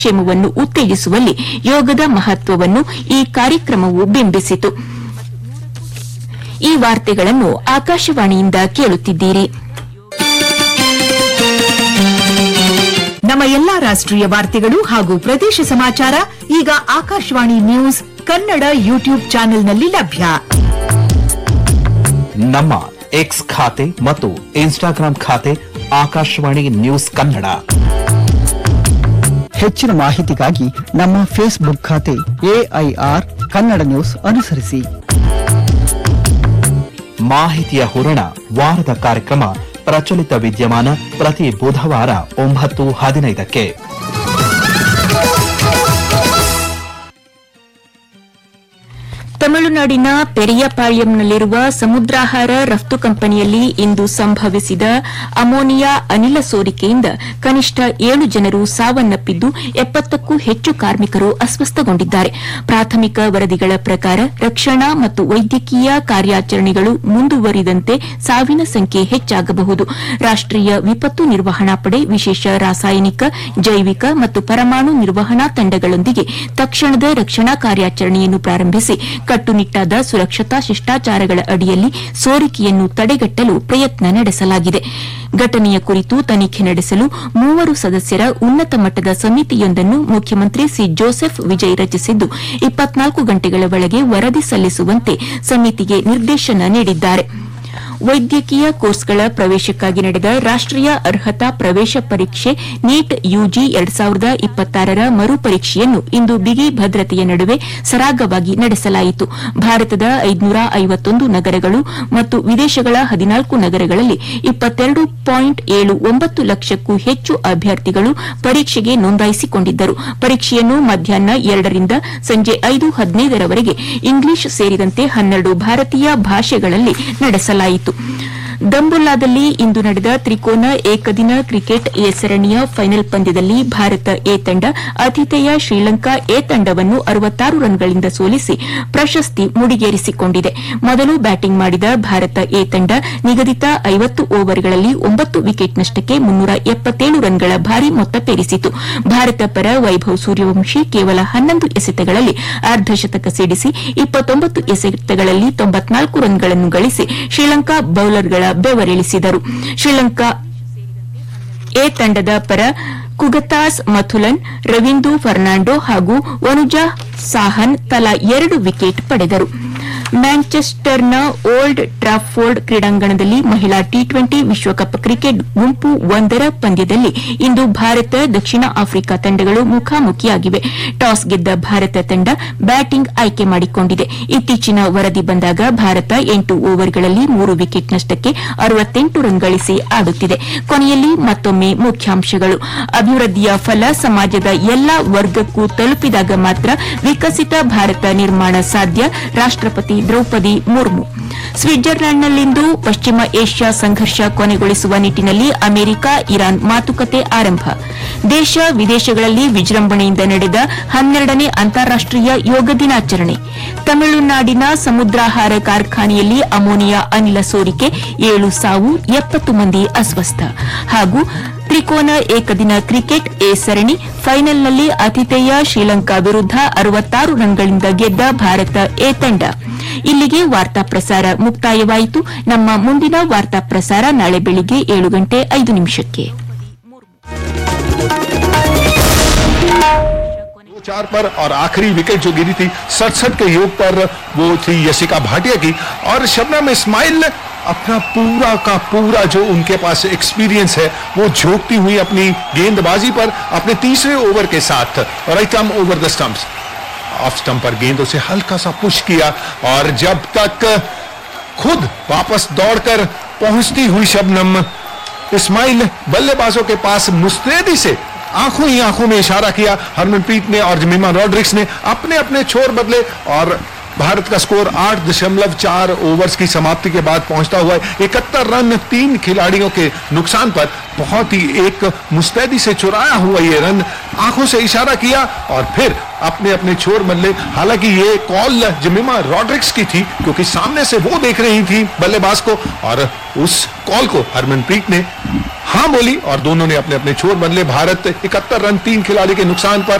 ಕ್ಷೇಮವನ್ನು ಉತ್ತೇಜಿಸುವಲ್ಲಿ ಯೋಗದ ಮಹತ್ವವನ್ನು ಈ ಕಾರ್ಯಕ್ರಮವು ಬಿಂಬಿಸಿತು ಈ ವಾರ್ತೆಗಳನ್ನು ಆಕಾಶವಾಣಿಯಿಂದ ಕೇಳುತ್ತಿದ್ದೀರಿ ನಮ್ಮ ಎಲ್ಲಾ ರಾಷ್ಟ್ರೀಯ ವಾರ್ತೆಗಳು ಹಾಗೂ ಪ್ರದೇಶ ಸಮಾಚಾರ ಈಗ ಆಕಾಶವಾಣಿ ನ್ಯೂಸ್ ಕನ್ನಡ ಯೂಟ್ಯೂಬ್ ಚಾನೆಲ್ನಲ್ಲಿ ಲಭ್ಯ ನಮ್ಮ ಎಕ್ಸ್ ಖಾತೆ ಮತ್ತು ಇನ್ಸ್ಟಾಗ್ರಾಂ ಖಾತೆ ಆಕಾಶವಾಣಿ ನ್ಯೂಸ್ ಕನ್ನಡ ಹೆಚ್ಚಿನ ಮಾಹಿತಿಗಾಗಿ ನಮ್ಮ ಫೇಸ್ಬುಕ್ ಖಾತೆ ಎಐಆರ್ ಕನ್ನಡ ನ್ಯೂಸ್ ಅನುಸರಿಸಿ ಮಾಹಿತಿಯ ಹೂರಣ ವಾರದ ಕಾರ್ಯಕ್ರಮ ಪ್ರಚಲಿತ ವಿದ್ಯಮಾನ ಪ್ರತಿ ಬುಧವಾರ ಒಂಬತ್ತು ಹದಿನೈದಕ್ಕೆ ತಮಿಳುನಾಡಿನ ಪೆರಿಯಪಾಳ್ಯಂನಲ್ಲಿರುವ ಸಮುದ್ರಾಹಾರ ರಫ್ತು ಕಂಪನಿಯಲ್ಲಿ ಇಂದು ಸಂಭವಿಸಿದ ಅಮೋನಿಯಾ ಅನಿಲ ಸೋರಿಕೆಯಿಂದ ಕನಿಷ್ಠ ಏಳು ಜನರು ಸಾವನ್ನಪ್ಪಿದ್ದು ಎಪ್ಪತ್ತಕ್ಕೂ ಹೆಚ್ಚು ಕಾರ್ಮಿಕರು ಅಸ್ವಸ್ಥಗೊಂಡಿದ್ದಾರೆ ಪ್ರಾಥಮಿಕ ವರದಿಗಳ ಪ್ರಕಾರ ರಕ್ಷಣಾ ಮತ್ತು ವೈದ್ಯಕೀಯ ಕಾರ್ಯಾಚರಣೆಗಳು ಮುಂದುವರಿದಂತೆ ಸಾವಿನ ಸಂಖ್ಯೆ ಹೆಚ್ಚಾಗಬಹುದು ರಾಷ್ಟೀಯ ವಿಪತ್ತು ನಿರ್ವಹಣಾ ಪಡೆ ವಿಶೇಷ ರಾಸಾಯನಿಕ ಜೈವಿಕ ಮತ್ತು ಪರಮಾಣು ನಿರ್ವಹಣಾ ತಂಡಗಳೊಂದಿಗೆ ತಕ್ಷಣದ ರಕ್ಷಣಾ ಕಾರ್ಯಾಚರಣೆಯನ್ನು ಪ್ರಾರಂಭಿಸಿ ಕಟ್ಟುನಿಟ್ಟಾದ ಸುರಕ್ಷತಾ ಶಿಷ್ಟಾಚಾರಗಳ ಅಡಿಯಲ್ಲಿ ಸೋರಿಕೆಯನ್ನು ತಡೆಗಟ್ಟಲು ಪ್ರಯತ್ನ ನಡೆಸಲಾಗಿದೆ ಘಟನೆಯ ಕುರಿತು ತನಿಖೆ ನಡೆಸಲು ಮೂವರು ಸದಸ್ಯರ ಉನ್ನತ ಮಟ್ಟದ ಸಮಿತಿಯೊಂದನ್ನು ಮುಖ್ಯಮಂತ್ರಿ ಸಿ ಜೋಸೆಫ್ ವಿಜಯ್ ರಚಿಸಿದ್ದು ಇಪ್ಪತ್ನಾಲ್ಕು ಗಂಟೆಗಳ ಒಳಗೆ ವರದಿ ಸಲ್ಲಿಸುವಂತೆ ಸಮಿತಿಗೆ ನಿರ್ದೇಶನ ನೀಡಿದ್ದಾರೆ ವೈದ್ಯಕೀಯ ಕೋರ್ಸ್ಗಳ ಪ್ರವೇಶಕ್ಕಾಗಿ ನಡೆದ ರಾಷ್ಟೀಯ ಅರ್ಹತಾ ಪ್ರವೇಶ ಪರೀಕ್ಷೆ ನೀಟ್ ಯುಜಿ ಎರಡ್ ಸಾವಿರದ ಇಪ್ಪತ್ತಾರರ ಮರುಪರೀಕ್ಷೆಯನ್ನು ಇಂದು ಬಿಗಿ ಭದ್ರತೆಯ ನಡುವೆ ಸರಾಗವಾಗಿ ನಡೆಸಲಾಯಿತು ಭಾರತದ ಐದುನೂರ ಐವತ್ತೊಂದು ನಗರಗಳು ಮತ್ತು ವಿದೇಶಗಳ ಹದಿನಾಲ್ಕು ನಗರಗಳಲ್ಲಿ ಇಪ್ಪತ್ತೆರಡು ಪಾಯಿಂಟ್ ಏಳು ಒಂಬತ್ತು ಲಕ್ಷಕ್ಕೂ ಹೆಚ್ಚು ಅಭ್ಯರ್ಥಿಗಳು ಪರೀಕ್ಷೆಗೆ ನೋಂದಾಯಿಸಿಕೊಂಡಿದ್ದರು ಪರೀಕ್ಷೆಯನ್ನು ಮಧ್ಯಾಹ್ನ ಎರಡರಿಂದ ಸಂಜೆ ಐದು ಹದಿನೈದರವರೆಗೆ ಇಂಗ್ಲಿಷ್ ಸೇರಿದಂತೆ ಹನ್ನೆರಡು ಭಾರತೀಯ ಭಾಷೆಗಳಲ್ಲಿ ನಡೆಸಲಾಯಿತು ದಂಬುಲ್ಲಾದಲ್ಲಿ ಇಂದು ನಡೆದ ತ್ರಿಕೋನ ಏಕದಿನ ಕ್ರಿಕೆಟ್ ಎ ಸರಣಿಯ ಫೈನಲ್ ಪಂದ್ಯದಲ್ಲಿ ಭಾರತ ಎ ತಂಡ ಆತಿಥೇಯ ಶ್ರೀಲಂಕಾ ಎ ತಂಡವನ್ನು ಅರವತ್ತಾರು ರನ್ಗಳಿಂದ ಸೋಲಿಸಿ ಪ್ರಶಸ್ತಿ ಮುಡಿಗೇರಿಸಿಕೊಂಡಿದೆ ಮೊದಲು ಬ್ಯಾಟಿಂಗ್ ಮಾಡಿದ ಭಾರತ ಎ ತಂಡ ನಿಗದಿತ ಐವತ್ತು ಓವರ್ಗಳಲ್ಲಿ ಒಂಬತ್ತು ವಿಕೆಟ್ ನಷ್ಟಕ್ಕೆ ಮುನ್ನೂರ ಎಪ್ಪತ್ತೇಳು ರನ್ಗಳ ಭಾರಿ ಮೊತ್ತ ಪೇರಿಸಿತು ಭಾರತ ಪರ ವೈಭವ್ ಸೂರ್ಯವಂಶಿ ಕೇವಲ ಹನ್ನೊಂದು ಎಸೆತಗಳಲ್ಲಿ ಅರ್ಧಶತಕ ಸಿಡಿಸಿ ಇಪ್ಪತ್ತೊಂಬತ್ತು ಎಸೆತಗಳಲ್ಲಿ ತೊಂಬತ್ನಾಲ್ಕು ರನ್ಗಳನ್ನು ಗಳಿಸಿ ಶ್ರೀಲಂಕಾ ಬೌಲರ್ಗಳ ಬೆವರಿಳಿಸಿದರು ಶ್ರೀಲಂಕಾ ಎ ತಂಡದ ಪರ ಕುಗತಾಸ್ ಮಥುಲನ್ ರವೀಂದು ಫರ್ನಾಂಡೋ ಹಾಗೂ ವನುಜಾ ಸಾಹನ್ ತಲಾ ಎರಡು ವಿಕೆಟ್ ಪಡೆದರು ಮ್ಯಾಂಚೆಸ್ಟರ್ನ ಓಲ್ಡ್ ಟ್ರಾಫೋರ್ಡ್ ಕ್ರೀಡಾಂಗಣದಲ್ಲಿ ಮಹಿಳಾ ಟಿ ಟ್ವೆಂಟಿ ವಿಶ್ವಕಪ್ ಕ್ರಿಕೆಟ್ ಗುಂಪು ಒಂದರ ಪಂದ್ಯದಲ್ಲಿ ಇಂದು ಭಾರತ ದಕ್ಷಿಣ ಆಫ್ರಿಕಾ ತಂಡಗಳು ಮುಖಾಮುಖಿಯಾಗಿವೆ ಟಾಸ್ ಗೆದ್ದ ಭಾರತ ತಂಡ ಬ್ಯಾಟಿಂಗ್ ಆಯ್ಕೆ ಮಾಡಿಕೊಂಡಿದೆ ಇತ್ತೀಚಿನ ವರದಿ ಬಂದಾಗ ಭಾರತ ಎಂಟು ಓವರ್ಗಳಲ್ಲಿ ಮೂರು ವಿಕೆಟ್ ನಷ್ಟಕ್ಕೆ ಅರವತ್ತೆಂಟು ರನ್ ಗಳಿಸಿ ಆಡುತ್ತಿದೆ ಕೊನೆಯಲ್ಲಿ ಮತ್ತೊಮ್ಮೆ ಮುಖ್ಯಾಂಶಗಳು ಅಭಿವೃದ್ಧಿಯ ಫಲ ಸಮಾಜದ ಎಲ್ಲಾ ವರ್ಗಕ್ಕೂ ತಲುಪಿದಾಗ ಮಾತ್ರ ವಿಕಸಿತ ಭಾರತ ನಿರ್ಮಾಣ ಸಾಧ್ಯ ರಾಷ್ಟಪತಿ ದ್ರೌಪದಿ ಮುರ್ಮು ಸ್ವಿಟ್ಜರ್ಲೆಂಡ್ನಲ್ಲಿಂದು ಪಶ್ಚಿಮ ಏಷ್ಯಾ ಸಂಘರ್ಷ ಕೊನೆಗೊಳಿಸುವ ನಿಟ್ಟಿನಲ್ಲಿ ಅಮೆರಿಕ ಇರಾನ್ ಮಾತುಕತೆ ಆರಂಭ ದೇಶ ವಿದೇಶಗಳಲ್ಲಿ ವಿಜೃಂಭಣೆಯಿಂದ ನಡೆದ ಹನ್ನೆರಡನೇ ಅಂತಾರಾಷ್ಟೀಯ ಯೋಗ ದಿನಾಚರಣೆ ತಮಿಳುನಾಡಿನ ಸಮುದ್ರಾಹಾರ ಕಾರ್ಖಾನೆಯಲ್ಲಿ ಅಮೋನಿಯಾ ಅನಿಲ ಸೋರಿಕೆ ಏಳು ಸಾವು ಎಪ್ಪತ್ತು ಮಂದಿ ಅಸ್ವಸ್ಥ ಹಾಗೂ ತ್ರಿಕೋನ ಏಕದಿನ ಕ್ರಿಕೆಟ್ ಎ ಸರಣಿ ಫೈನಲ್ನಲ್ಲಿ ಆತಿಥೇಯ ಶ್ರೀಲಂಕಾ ವಿರುದ್ಧ ಅರವತ್ತಾರು ರನ್ಗಳಿಂದ ಗೆದ್ದ ಭಾರತ ಎ ತಂಡ ಇಲ್ಲಿಗೆ ವಾರ್ತಾ ಪ್ರಸಾರ ಮುಕ್ತಾಯವಾಯಿತು ನಮ್ಮ ಮುಂದಿನ ವಾರ್ತಾ ಪ್ರಸಾರ ನಾಳೆ ಬೆಳಿಗ್ಗೆ ಏಳು ಗಂಟೆ ಐದು ನಿಮಿಷಕ್ಕೆ दो चार पर और आखिरी विकेट जो गिरी थी सड़सठ के योग पर वो थी यशिका भाटिया की और शबनम इस्माइल अपना पूरा का पूरा जो उनके पास एक्सपीरियंस है वो झोंकती हुई अपनी गेंदबाजी पर अपने तीसरे ओवर के साथ right arm over the stumps off stump पर गेंदों से हल्का सा पुश किया और जब तक खुद वापस दौड़कर पहुंचती हुई शबनम इस्माइल बल्लेबाजों के पास मुस्तैदी से आंखों ही आंखों में इशारा किया हरमनप्रीत ने और जमीमा रॉड्रिक्स ने अपने अपने छोर बदले और भारत का स्कोर आठ दशमलव चार ओवर्स की समाप्ति के बाद पहुंचता हुआ इकहत्तर रन तीन खिलाड़ियों के नुकसान पर बहुत ही एक मुस्तैदी से चुराया हुआ ये रन आंखों से इशारा किया और फिर अपने अपने छोर बल्ले हालांकि ये कॉल जमीमा रॉड्रिक्स की थी क्योंकि सामने से वो देख रही थी बल्लेबाज को और उस कॉल को हरमनप्रीत ने हाँ बोली और दोनों ने अपने अपने छोर बदले भारत इकहत्तर रन तीन खिलाड़ी के नुकसान पर